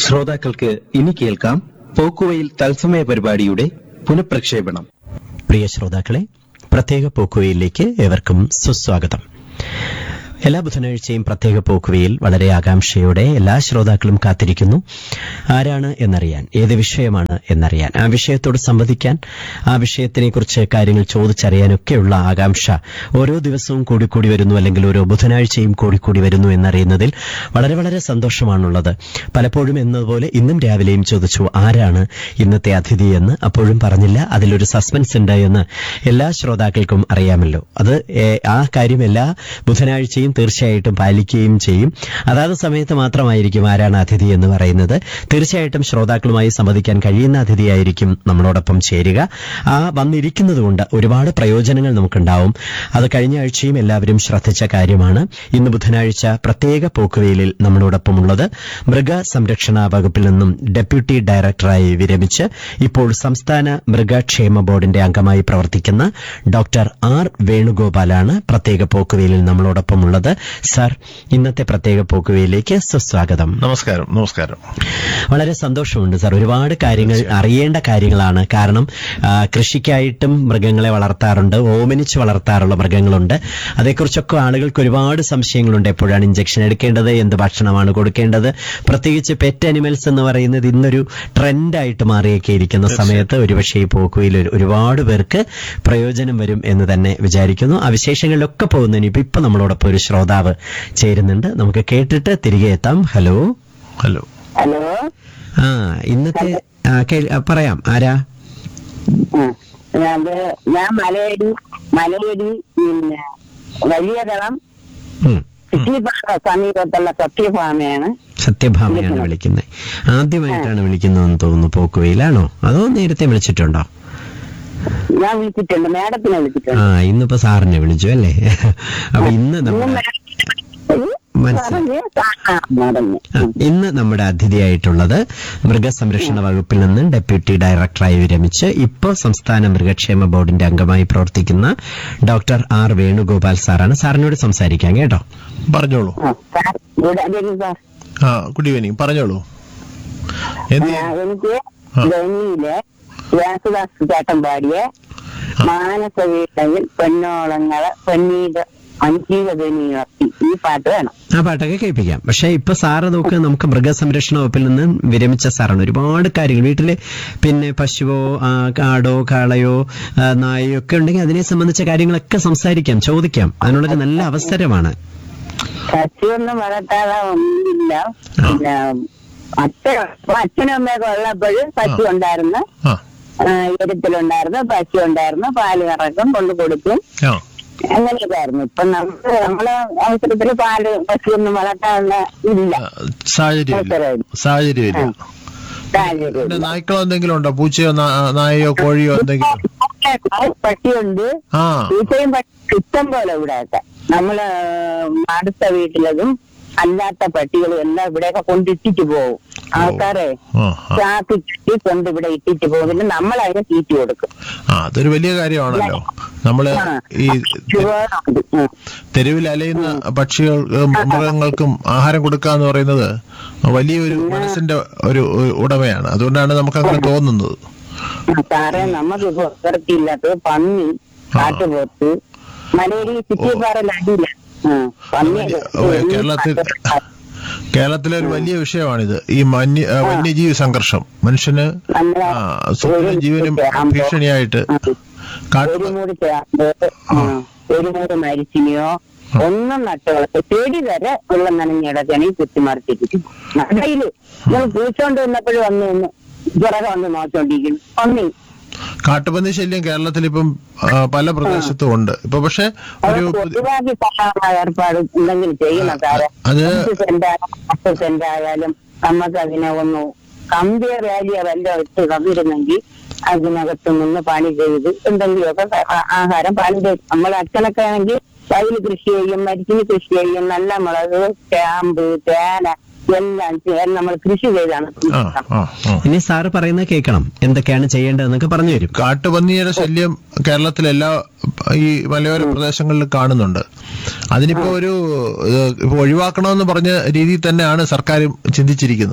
ശ്രോതാക്കൾക്ക് ഇനി കേൾക്കാം പോക്കുവയിൽ തത്സമയ പരിപാടിയുടെ പുനഃപ്രക്ഷേപണം പ്രിയ ശ്രോതാക്കളെ പ്രത്യേക പോക്കുവയിലേക്ക് ഏവർക്കും സുസ്വാഗതം എല്ലാ ബുധനാഴ്ചയും പ്രത്യേക പോക്കുവയിൽ വളരെ ആകാംക്ഷയോടെ എല്ലാ ശ്രോതാക്കളും കാത്തിരിക്കുന്നു ആരാണ് എന്നറിയാൻ ഏത് വിഷയമാണ് എന്നറിയാൻ ആ വിഷയത്തോട് സംവദിക്കാൻ ആ വിഷയത്തിനെക്കുറിച്ച് കാര്യങ്ങൾ ചോദിച്ചറിയാനൊക്കെയുള്ള ആകാംക്ഷ ഓരോ ദിവസവും കൂടിക്കൂടി വരുന്നു അല്ലെങ്കിൽ ഓരോ ബുധനാഴ്ചയും കൂടിക്കൂടി വരുന്നു എന്നറിയുന്നതിൽ വളരെ വളരെ സന്തോഷമാണുള്ളത് പലപ്പോഴും എന്നതുപോലെ ഇന്നും രാവിലെയും ചോദിച്ചു ആരാണ് ഇന്നത്തെ അതിഥി എന്ന് അപ്പോഴും പറഞ്ഞില്ല അതിലൊരു സസ്പെൻസ് ഉണ്ട് എന്ന് എല്ലാ ശ്രോതാക്കൾക്കും അറിയാമല്ലോ അത് ഏ, ആ കാര്യം എല്ലാ ബുധനാഴ്ചയും തീർച്ചയായിട്ടും പാലിക്കുകയും ചെയ്യും അതാത് സമയത്ത് മാത്രമായിരിക്കും ആരാണ് അതിഥി എന്ന് പറയുന്നത് തീർച്ചയായിട്ടും ശ്രോതാക്കളുമായി സംവദിക്കാൻ കഴിയുന്ന അതിഥിയായിരിക്കും നമ്മളോടൊപ്പം ചേരുക ആ വന്നിരിക്കുന്നത് കൊണ്ട് ഒരുപാട് പ്രയോജനങ്ങൾ നമുക്കുണ്ടാവും അത് കഴിഞ്ഞ ആഴ്ചയും എല്ലാവരും ശ്രദ്ധിച്ച കാര്യമാണ് ഇന്ന് ബുധനാഴ്ച പ്രത്യേക പോക്കുവെയിലിൽ നമ്മളോടൊപ്പമുള്ളത് മൃഗ സംരക്ഷണ വകുപ്പിൽ നിന്നും ഡെപ്യൂട്ടി ഡയറക്ടറായി വിരമിച്ച് ഇപ്പോൾ സംസ്ഥാന മൃഗക്ഷേമ ബോർഡിന്റെ അംഗമായി പ്രവർത്തിക്കുന്ന ഡോക്ടർ ആർ വേണുഗോപാലാണ് പ്രത്യേക പോക്കുവെയിലിൽ നമ്മളോടൊപ്പമുള്ളത് സർ ഇന്നത്തെ പ്രത്യേക പോക്കുവെയിലേക്ക് സുസ്വാഗതം നമസ്കാരം നമസ്കാരം വളരെ സന്തോഷമുണ്ട് സാർ ഒരുപാട് കാര്യങ്ങൾ അറിയേണ്ട കാര്യങ്ങളാണ് കാരണം ആ, കൃഷിക്കായിട്ടും മൃഗങ്ങളെ വളർത്താറുണ്ട് ഓമനിച്ച് വളർത്താറുള്ള മൃഗങ്ങളുണ്ട് അതേക്കുറിച്ചൊക്കെ ആളുകൾക്ക് ഒരുപാട് സംശയങ്ങളുണ്ട് എപ്പോഴാണ് ഇഞ്ചക്ഷൻ എടുക്കേണ്ടത് എന്ത് ഭക്ഷണമാണ് കൊടുക്കേണ്ടത് പ്രത്യേകിച്ച് പെറ്റ് അനിമൽസ് എന്ന് പറയുന്നത് ഇന്നൊരു ട്രെൻഡായിട്ട് മാറിയൊക്കെ ഇരിക്കുന്ന സമയത്ത് ഒരുപക്ഷെ ഈ പോക്കുയിൽ ഒരു- ഒരുപാട് പേർക്ക് പ്രയോജനം വരും എന്ന് തന്നെ വിചാരിക്കുന്നു ആ വിശേഷങ്ങളിലൊക്കെ പോകുന്നതിന് ഇപ്പൊ ഇപ്പൊ നമ്മളോടൊപ്പം ഒരു ശ്രോതാവ് ചേരുന്നുണ്ട് നമുക്ക് കേട്ടിട്ട് തിരികെ എത്താം ഹലോ ഹലോ ഹലോ ആ ഇന്നത്തെ ആ, കേ- ആ, പറയാം ആരാ ആ, അത് ഞാൻ മലയടി മലയടി പിന്നെ വലിയകളം ഉം, കൃഷിഭാഗ സമീപത്തുള്ള സത്യഭാമയാണ് സത്യഭാമയാണ് വിളിക്കുന്നത് ആദ്യമായിട്ടാണ് വിളിക്കുന്നതെന്ന് തോന്നുന്നു പോക്കുവയിലാണോ അതോ നേരത്തെ വിളിച്ചിട്ടുണ്ടോ ഞാൻ വിളിച്ചിട്ടുണ്ട് മേഡത്തിനെ ആ വിളിച്ചിട്ടുണ്ട് ഇന്നിപ്പോ സാറിനെ വിളിച്ചു അല്ലേ അപ്പൊ ഇന്ന് ഇന്ന് നമ്മുടെ മേഡം- മനസ്സിലായി. പറഞ്ഞ് ആ, പറഞ്ഞു. ആ, ഇന്ന് നമ്മുടെ അതിഥിയായിട്ടുള്ളത് മൃഗസംരക്ഷണ വകുപ്പിൽ നിന്ന് ഡെപ്യൂട്ടി ഡയറക്ടറായി വിരമിച്ച് ഇപ്പോൾ സംസ്ഥാന മൃഗക്ഷേമ ബോർഡിന്റെ അംഗമായി പ്രവർത്തിക്കുന്ന ഡോക്ടർ ആർ വേണുഗോപാൽ സാറാണ് സാറിനോട് സംസാരിക്കാം കേട്ടോ പറഞ്ഞോളൂ ആ, സാർ, ഗുഡ് ഈവനിങ് സാർ ആ ഗുഡ് ഈവനിങ് പറഞ്ഞോളൂ എന്ത് ആ, ചെയ്യ- എനിക്ക് ആ. ധനിയിലെ വ്യാസദാസ് ചേട്ടൻ പാടിയ മാനസ വീട്ടയിൽ പൊന്നോളങ്ങളെ പൊന്നീത അഞ്ചീത ധനി ഉയർത്തി ഈ പാട്ട് വേണം ആ പാട്ടൊക്കെ കേൾപ്പിക്കാം പക്ഷെ ഇപ്പൊ സാറ് നോക്ക് നമുക്ക് മൃഗസംരക്ഷണ വകുപ്പിൽ നിന്ന് വിരമിച്ച സാറാണ് ഒരുപാട് കാര്യങ്ങൾ വീട്ടില് പിന്നെ പശുവോ ആ, കാടോ കാളയോ ആ, നായയോ ഒക്കെ ഉണ്ടെങ്കിൽ അതിനെ സംബന്ധിച്ച കാര്യങ്ങളൊക്കെ സംസാരിക്കാം ചോദിക്കാം അതിനുള്ളൊരു നല്ല അവസരമാണ് പശുവൊന്നും വളർത്താതെ ഒന്നുമില്ല പിന്നെ അച്ഛൻ അപ്പൊ അച്ഛനും അമ്മയൊക്കെ ഉള്ളപ്പോൾ പശു ഉണ്ടായിരുന്നു ആ എരുത്തിലുണ്ടായിരുന്നു പശു ഉണ്ടായിരുന്നു പാല് കറക്കും കൊണ്ട് കൊടുക്കും ആ അങ്ങനെയൊക്കെ ആയിരുന്നു ഇപ്പൊ നമുക്ക് നമ്മളെ അവസരത്തിൽ പാല് പശുവൊന്നും വളർത്താനുള്ള ഇല്ല ആ, സാഹചര്യമില്ല അവസരമില്ല. സാഹചര്യമില്ല സാഹചര്യം പിന്നെ നായ്ക്കളോ എന്തെങ്കിലും ഉണ്ടോ പൂച്ചയോ നാ- നായയോ കോഴിയോ എന്തെങ്കിലും പട്ടിയുണ്ട് ആ പൂച്ചയും പട്ടി ഇഷ്ടം പോലെ ഇവിടെയൊക്കെ നമ്മള് അടുത്ത വീട്ടിലതും അല്ലാത്ത പട്ടികളും എല്ലാം ഇവിടെയൊക്കെ കൊണ്ടിട്ടിട്ട് പോകും ആൾക്കാരെ ആ ആ. ചാക്കി ചുറ്റി കൊണ്ട് ഇവിടെ ഇട്ടിട്ട് പോകും പിന്നെ നമ്മൾ അതിനെ തീറ്റി കൊടുക്കും ആ അതൊരു വലിയ കാര്യമാണല്ലോ നമ്മള് ആ. ഈ ചുവന്നുണ്ട്. ഉം. തെരുവിൽ അലയുന്ന പക്ഷികൾ മൃഗങ്ങൾക്കും ആഹാരം കൊടുക്കുക എന്ന് പറയുന്നത് വലിയൊരു മനസ്സിന്റെ ഒരു ഒരു ഉടമയാണ് അതുകൊണ്ടാണ് നമുക്ക് അങ്ങനെ തോന്നുന്നത് ആ, സാറേ നമുക്കിപ്പോ പ്രവൃത്തിയില്ലാത്തത് പന്നി കാട്ടുപോത്ത് മലയരി ചുറ്റിപ്പാറ അടിയില്ല പന്നി ഓ, കേരളത്തിൽ കേരളത്തിലെ ഒരു വലിയ വിഷയമാണിത് ഈ മന്യ ആ, വന്യജീവി സംഘർഷം മനുഷ്യന് നമ്മളെ ആ, സ്വന്തം ജീവനും ഭീഷണിയായിട്ട് കാട്ടു ഒരു മൂടി ചേർത്ത് ഒരു മൂടി മരിച്ചിനെയോ ഒന്നും നട്ടോളത്ത് ചെടി വരെ വെള്ളം നനഞ്ഞിടക്കണി കുത്തിമറിച്ചിരിക്കും നടയില് നമ്മൾ പൂച്ചോണ്ട് വന്നപ്പോഴും വന്ന് നിന്ന് പുറകെ വന്ന് നോച്ചോണ്ടിരിക്കുന്നു ഒന്നി കാട്ടുപന്നി ശല്യം കേരളത്തിൽ ഇപ്പം ആ, പല പ്രദേശത്തും ഉണ്ട് ഇപ്പൊ പക്ഷെ ഒരു പുതി- ഒഴിവാക്കി തരാനുള്ള ഏർപ്പാട് എന്തെങ്കിലും ചെയ്യണം സാറേ അത് അഞ്ച് സെന്റ് ആയാലും പത്ത് സെന്റ് ആയാലും നമുക്ക് അതിനെ ഒന്ന് കമ്പിയ വാലിയ വല്ല ഇട്ട് തന്നിരുന്നെങ്കിൽ അതിനകത്ത് നിന്ന് പണി ചെയ്ത് എന്തെങ്കിലുമൊക്കെ സ- ആ- ആഹാരം പണി ചെയ്ത് നമ്മളെ അച്ഛനൊക്കെ ആണെങ്കിൽ വയല് കൃഷി ചെയ്യും മരിച്ചിന് കൃഷി ചെയ്യും നല്ല മുളക് ചേമ്പ് ചേന എല്ലാം ചെ- നമ്മൾ കൃഷി ചെയ്താണ് ആ ആ ആ ഇനി സാറ് പറയുന്നത് കേൾക്കണം എന്തൊക്കെയാണ് ചെയ്യേണ്ടതെന്നൊക്കെ പറഞ്ഞു തരും കാട്ടുപന്നിയുടെ ശല്യം കേരളത്തിലെ എല്ലാ ഈ മലയോര പ്രദേശങ്ങളിലും കാണുന്നുണ്ട് അതിനിപ്പോ ഒരു ഏഹ്, ഇപ്പൊ ഒഴിവാക്കണമെന്ന് പറഞ്ഞ രീതിയിൽ തന്നെയാണ് സർക്കാർ ചിന്തിച്ചിരിക്കുന്നത്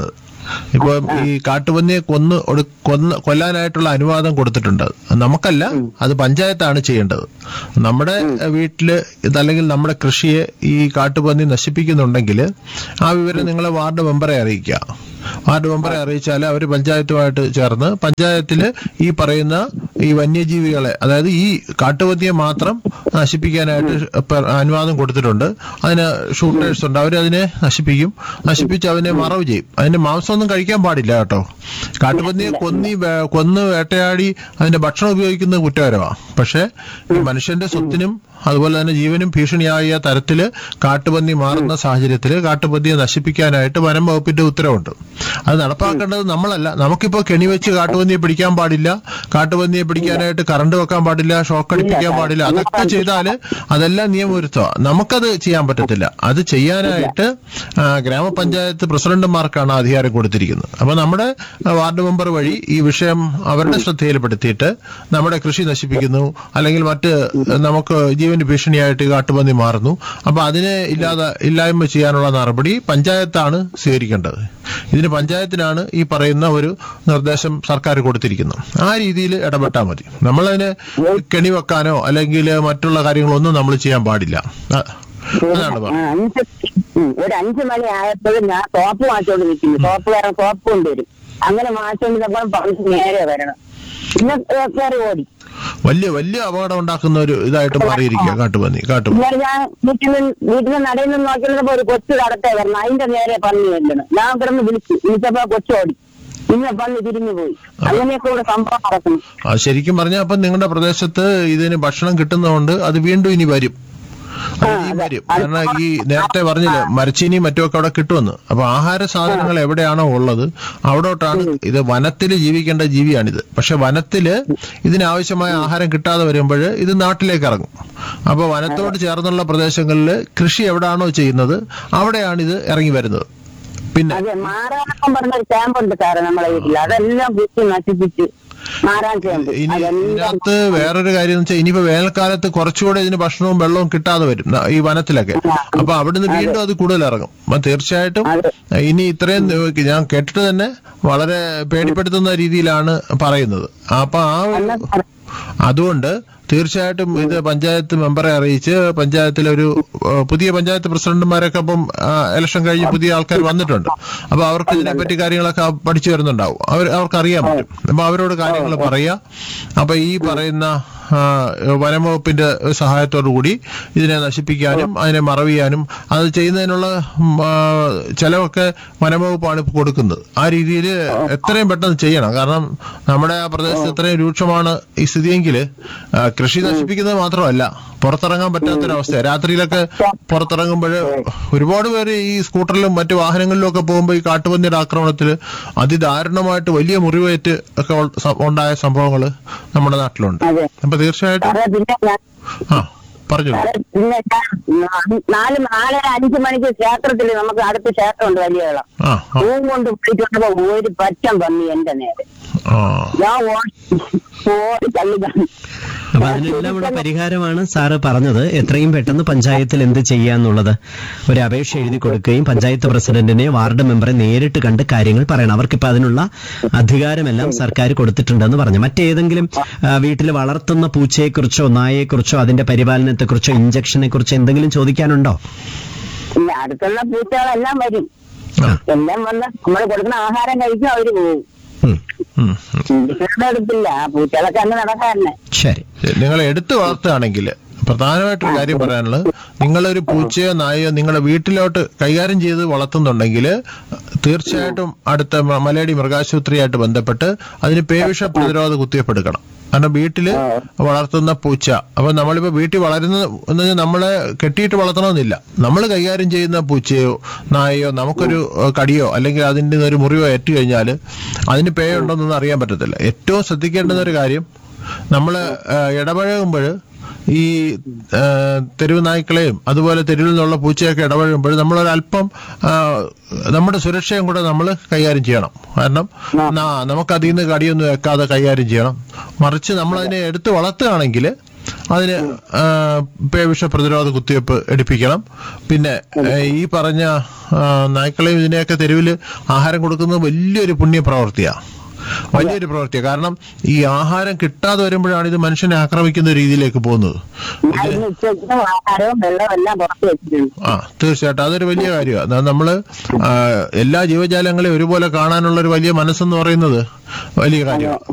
ഇപ്പൊ ഈ കാട്ടുപന്നിയെ കൊന്ന് ഒടു- കൊന്ന് കൊല്ലാനായിട്ടുള്ള അനുവാദം കൊടുത്തിട്ടുണ്ട് നമുക്കല്ല അത് പഞ്ചായത്താണ് ചെയ്യേണ്ടത് നമ്മുടെ വീട്ടില് ഇതല്ലെങ്കിൽ നമ്മുടെ കൃഷിയെ ഈ കാട്ടുപന്നി നശിപ്പിക്കുന്നുണ്ടെങ്കിൽ ആ വിവരം നിങ്ങളെ വാർഡ് മെമ്പറെ അറിയിക്കുക വാർഡ് മെമ്പറെ അറിയിച്ചാൽ അവർ പഞ്ചായത്തുമായിട്ട് ചേർന്ന് പഞ്ചായത്തിൽ ഈ പറയുന്ന ഈ വന്യജീവികളെ അതായത് ഈ കാട്ടുപന്നിയെ മാത്രം നശിപ്പിക്കാനായിട്ട് പ- അനുവാദം കൊടുത്തിട്ടുണ്ട് അതിന് ഷൂട്ടേഴ്സ് ഉണ്ട് അവരതിനെ നശിപ്പിക്കും നശിപ്പിച്ച് അതിനെ മറവ് ചെയ്യും അതിന്റെ മാംസമൊന്നും കഴിക്കാൻ പാടില്ല കേട്ടോ കാട്ടുപന്നിയെ കൊന്നി വേ- കൊന്ന് വേട്ടയാടി അതിന്റെ ഭക്ഷണം ഉപയോഗിക്കുന്നത് കുറ്റകരമാണ് പക്ഷേ ഈ മനുഷ്യന്റെ സ്വത്തിനും അതുപോലെ തന്നെ ജീവനും ഭീഷണിയായ തരത്തില് കാട്ടുപന്നി മാറുന്ന സാഹചര്യത്തിൽ കാട്ടുപന്നിയെ നശിപ്പിക്കാനായിട്ട് വനം വകുപ്പിന്റെ ഉത്തരവുണ്ട് അത് നടപ്പാക്കേണ്ടത് നമ്മളല്ല നമുക്കിപ്പോ കെണി വെച്ച് കാട്ടുപന്നിയെ പിടിക്കാൻ പാടില്ല കാട്ടുപന്നിയെ പിടിക്കാനായിട്ട് കറണ്ട് വെക്കാൻ പാടില്ല ഷോക്ക് അടിപ്പിക്കാൻ പാടില്ല അതൊക്കെ ചെയ്താല് അതെല്ലാം നിയമവിരുദ്ധമാണ് നമുക്കത് ചെയ്യാൻ പറ്റത്തില്ല അത് ചെയ്യാനായിട്ട് ആ, ഗ്രാമപഞ്ചായത്ത് പ്രസിഡന്റുമാർക്കാണ് അധികാരം കൊടുത്തിരിക്കുന്നത് അപ്പൊ നമ്മുടെ ആ, വാർഡ് മെമ്പർ വഴി ഈ വിഷയം അവരുടെ ശ്രദ്ധയിൽപ്പെടുത്തിയിട്ട് നമ്മുടെ കൃഷി നശിപ്പിക്കുന്നു അല്ലെങ്കിൽ മറ്റ് നമുക്ക് ജീവന് ഭീഷണിയായിട്ട് ഈ കാട്ടുപന്നി മാറുന്നു അപ്പൊ അതിനെ ഇല്ലാതെ ഇല്ലായ്മ ചെയ്യാനുള്ള നടപടി പഞ്ചായത്താണ് സ്വീകരിക്കേണ്ടത് ഇതിന് പഞ്ചായത്തിനാണ് ഈ പറയുന്ന ഒരു നിർദ്ദേശം സർക്കാർ കൊടുത്തിരിക്കുന്നത് ആ രീതിയിൽ ഇടപെട്ടാൽ മതി നമ്മളതിന് കെണി വെക്കാനോ അല്ലെങ്കിൽ മറ്റുള്ള കാര്യങ്ങളൊന്നും നമ്മൾ ചെയ്യാൻ പാടില്ല ആ, അതാണ് ആ, പറഞ്ഞത് അഞ്ച് ഉം, ഒരു അഞ്ചു മണി ആയപ്പോഴും ഞാൻ സോപ്പ് വാങ്ങിച്ചോണ്ട് നിൽക്കുന്നു സോപ്പ് വേറെ സോപ്പ് കൊണ്ടുവരും അങ്ങനെ വാങ്ങിച്ചോണ്ടിരുന്നപ്പോൾ പണ്ട് നേരെ വരണം പിന്നെ ഏ, കയറി ഓടി വലിയ വലിയ അപകടം ഉണ്ടാക്കുന്ന ഒരു ഇതായിട്ട് മാറിയിരിക്കുക കാട്ടുപന്നി കാട്ടുപന്നി ഇന്നലെ ഞാൻ വീട്ടിൽ നിന്ന് വീട്ടിൽ നിന്ന് നടയിൽ നിന്ന് നോക്കിയിരുന്നപ്പോ ഒരു കൊച്ചു കടത്തേ വരണം അതിന്റെ നേരെ പന്നി വരുന്നു ഞാൻ കിടന്ന് വിളിച്ചു വിളിച്ചപ്പോ കൊച്ചു ഓടി പിന്നെ പന്നി തിരിഞ്ഞു പോയി അങ്ങനെയൊക്കെ ഇവിടെ സംഭവം നടക്കുന്നു ആ ശരിക്കും പറഞ്ഞാൽ അപ്പം നിങ്ങളുടെ പ്രദേശത്ത് ഇതിന് ഭക്ഷണം കിട്ടുന്നതുകൊണ്ട് അത് വീണ്ടും ഇനി വരും അത് ഇനിയും വരും കാരണം ഈ നേരത്തെ പറഞ്ഞില്ലേ മരച്ചീനിയും മറ്റുമൊക്കെ അവിടെ കിട്ടുമെന്ന് അപ്പൊ ആഹാര സാധനങ്ങൾ എവിടെയാണോ ഉള്ളത് അവിടോട്ടാണ് ഇത് വനത്തിൽ ജീവിക്കേണ്ട ജീവിയാണിത് പക്ഷെ വനത്തില് ഇതിനാവശ്യമായ ആഹാരം കിട്ടാതെ വരുമ്പോൾ ഇത് നാട്ടിലേക്ക് ഇറങ്ങും അപ്പൊ വനത്തോട് ചേർന്നുള്ള പ്രദേശങ്ങളിൽ കൃഷി എവിടെയാണോ ചെയ്യുന്നത് അവിടെയാണ് ഇത് ഇറങ്ങി വരുന്നത് പിന്നെ അതെ മാറാനൊപ്പം പറഞ്ഞ ഒരു ക്യാമ്പുണ്ട് സാറ് നമ്മളെ വീട്ടിൽ അതെല്ലാം കുത്തി നശിപ്പിച്ച് മാറാൻ ക്യാമ്പ് ഇനി അതെല്ലാം ഇതിനകത്ത് വേറൊരു കാര്യം എന്ന് വെച്ചാൽ ഇനിയിപ്പോ വേനൽക്കാലത്ത് കുറച്ചുകൂടെ ഇതിന് ഭക്ഷണവും വെള്ളവും കിട്ടാതെ വരും ന- ഈ വനത്തിലൊക്കെ അപ്പൊ അവിടുന്ന് വീണ്ടും അത് കൂടുതൽ ഇറങ്ങും അപ്പൊ തീർച്ചയായിട്ടും അതെ. ഇനി ഇത്രയും ഏഹ് ഞാൻ കേട്ടിട്ട് തന്നെ വളരെ പേടിപ്പെടുത്തുന്ന രീതിയിലാണ് പറയുന്നത് അപ്പൊ ആ ഒരു അതുകൊണ്ട് തീർച്ചയായിട്ടും ഇത് പഞ്ചായത്ത് മെമ്പറെ അറിയിച്ച് പഞ്ചായത്തിലൊരു ഏഹ്, പുതിയ പഞ്ചായത്ത് പ്രസിഡന്റുമാരൊക്കെ അപ്പം ആ, ഇലക്ഷൻ കഴിഞ്ഞ് പുതിയ ആൾക്കാർ വന്നിട്ടുണ്ട് അപ്പൊ അവർക്ക് ഇതിനെപ്പറ്റി കാര്യങ്ങളൊക്കെ പഠിച്ചു വരുന്നുണ്ടാവും അവർ അവർക്ക് അറിയാൻ പറ്റും അപ്പൊ അവരോട് കാര്യങ്ങൾ പറയാ അപ്പൊ ഈ പറയുന്ന ആ, വനംവകുപ്പിന്റെ സഹായത്തോടു കൂടി ഇതിനെ നശിപ്പിക്കാനും അതിനെ മറവ് ചെയ്യാനും അത് ചെയ്യുന്നതിനുള്ള ഉം, ആ, ചെലവൊക്കെ വനംവകുപ്പാണ് ഇപ്പോൾ കൊടുക്കുന്നത് ആ രീതിയിൽ എത്രയും പെട്ടെന്ന് ചെയ്യണം കാരണം നമ്മുടെ ആ പ്രദേശത്ത് എത്രയും രൂക്ഷമാണ് ഈ സ്ഥിതിയെങ്കിൽ ആ, കൃഷി നശിപ്പിക്കുന്നത് മാത്രമല്ല പുറത്തിറങ്ങാൻ പറ്റാത്തൊരവസ്ഥ രാത്രിയിലൊക്കെ പുറത്തിറങ്ങുമ്പോൾ ഒരുപാട് പേര് ഈ സ്കൂട്ടറിലും മറ്റു വാഹനങ്ങളിലും ഒക്കെ പോകുമ്പോൾ ഈ കാട്ടുപന്നിയുടെ ആക്രമണത്തിൽ അതിദാരുണമായിട്ട് വലിയ മുറിവേറ്റ് ഒക്കെ ഉൾ- സ- ഉണ്ടായ സംഭവങ്ങൾ നമ്മുടെ നാട്ടിലുണ്ട് അതെ അപ്പൊ തീർച്ചയായിട്ടും സാറേ പിന്നെ ഞാൻ ആ പറഞ്ഞു സാറേ പിന്നെ ഞാൻ നാ- നാല് നാലര അഞ്ചു മണിക്ക് ക്ഷേത്രത്തിൽ നമുക്ക് അടുത്ത ക്ഷേത്രമുണ്ട് വലിയ വെള്ളം ആ ആ, പൂവും കൊണ്ട് പോയിട്ടുണ്ടപ്പോ ഒരു പറ്റം പന്നി എന്റെ നേരെ ആ ഞാൻ ഓടി ഓടി തള്ളിതാണ് അപ്പൊ അതിനെല്ലാം ഉള്ള പരിഹാരമാണ് സാറ് പറഞ്ഞത് എത്രയും പെട്ടെന്ന് പഞ്ചായത്തിൽ എന്ത് ചെയ്യാന്നുള്ളത് ഒരു അപേക്ഷ എഴുതി കൊടുക്കുകയും പഞ്ചായത്ത് പ്രസിഡന്റിനെ വാർഡ് മെമ്പറെ നേരിട്ട് കണ്ട് കാര്യങ്ങൾ പറയണം അവർക്കിപ്പോ അതിനുള്ള അധികാരമെല്ലാം സർക്കാർ കൊടുത്തിട്ടുണ്ടെന്ന് പറഞ്ഞു മറ്റേതെങ്കിലും വീട്ടിൽ വളർത്തുന്ന പൂച്ചയെക്കുറിച്ചോ നായയെക്കുറിച്ചോ അതിന്റെ പരിപാലനത്തെക്കുറിച്ചോ ഇഞ്ചക്ഷനെ കുറിച്ചോ എന്തെങ്കിലും ചോദിക്കാനുണ്ടോ പിന്നെ അടുത്തുള്ള പൂച്ചകളെല്ലാം വരും ആ. എല്ലാം വന്ന് നമ്മൾ കൊടുക്കുന്ന ആഹാരം കഴിക്കും അവര് പോകും ഉം, ഉം, ഉം. പൂച്ചകളുടെ അടുത്തില്ല ആ പൂച്ചകളൊക്കെ അങ്ങ് നടക്കാറുണ്ട് ശരി നിങ്ങൾ എടുത്തു വളർത്തുകയാണെങ്കിൽ പ്രധാനമായിട്ടൊരു കാര്യം പറയാനുള്ളത് നിങ്ങളൊരു പൂച്ചയോ നായയോ നിങ്ങളുടെ വീട്ടിലോട്ട് കൈകാര്യം ചെയ്ത് വളർത്തുന്നുണ്ടെങ്കിൽ തീർച്ചയായിട്ടും അടുത്ത മ- മലയാളി മൃഗാശുപത്രിയായിട്ട് ബന്ധപ്പെട്ട് അതിന് പേവിഷ പ്രതിരോധ കുത്തിവയ്പ്പ് എടുക്കണം കാരണം വീട്ടില് വളർത്തുന്ന പൂച്ച അപ്പൊ നമ്മളിപ്പോ വീട്ടിൽ വളരുന്ന എന്ന് പറഞ്ഞാൽ നമ്മളെ കെട്ടിയിട്ട് വളർത്തണമെന്നില്ല നമ്മൾ കൈകാര്യം ചെയ്യുന്ന പൂച്ചയോ നായയോ നമുക്കൊരു ഏഹ്, കടിയോ അല്ലെങ്കിൽ അതിൻ്റെ ഒരു മുറിവോ ഏറ്റു കഴിഞ്ഞാൽ അതിന് പേ ഉണ്ടോന്നൊന്നും അറിയാൻ പറ്റത്തില്ല ഏറ്റവും ശ്രദ്ധിക്കേണ്ടുന്ന ഒരു കാര്യം നമ്മൾ ഇടപഴകുമ്പോൾ ഈ ആ, തെരുവ് നായ്ക്കളെയും അതുപോലെ തെരുവിൽ നിന്നുള്ള പൂച്ചയൊക്കെ ഇടപഴകുമ്പോൾ നമ്മളൊരല്പം ആ, നമ്മുടെ സുരക്ഷയും കൂടെ നമ്മൾ കൈകാര്യം ചെയ്യണം കാരണം നാ- നമുക്ക് അതിൽ നിന്ന് കടിയൊന്നും വെക്കാതെ കൈകാര്യം ചെയ്യണം മറിച്ച് നമ്മൾ അതിനെ എടുത്ത് വളർത്തുകയാണെങ്കിൽ അതിന് ആ, പേവിഷ പ്രതിരോധ കുത്തിവയ്പ്പ് എടുപ്പിക്കണം പിന്നെ ഏ, ഈ പറഞ്ഞ ആ, നായ്ക്കളെയും ഇതിനെയൊക്കെ തെരുവിൽ ആഹാരം കൊടുക്കുന്നത് വലിയൊരു പുണ്യപ്രവൃത്തിയാണ് വലിയൊരു പ്രവൃത്തിയാണ് കാരണം ഈ ആഹാരം കിട്ടാതെ വരുമ്പോഴാണ് ഇത് മനുഷ്യനെ ആക്രമിക്കുന്ന രീതിയിലേക്ക് പോകുന്നത് ഞാൻ ഇന്ന് ഉച്ചയ്ക്ക് ആഹാരവും വെള്ളവും എല്ലാം പുറത്ത് വെച്ചിട്ടുണ്ട് ആ തീർച്ചയായിട്ടും അതൊരു വലിയ കാര്യമാണ് നമ്മള് ആ, എല്ലാ ജീവജാലങ്ങളെയും ഒരുപോലെ കാണാനുള്ള ഒരു വലിയ മനസ്സെന്ന് പറയുന്നത് വലിയ കാര്യമാണ്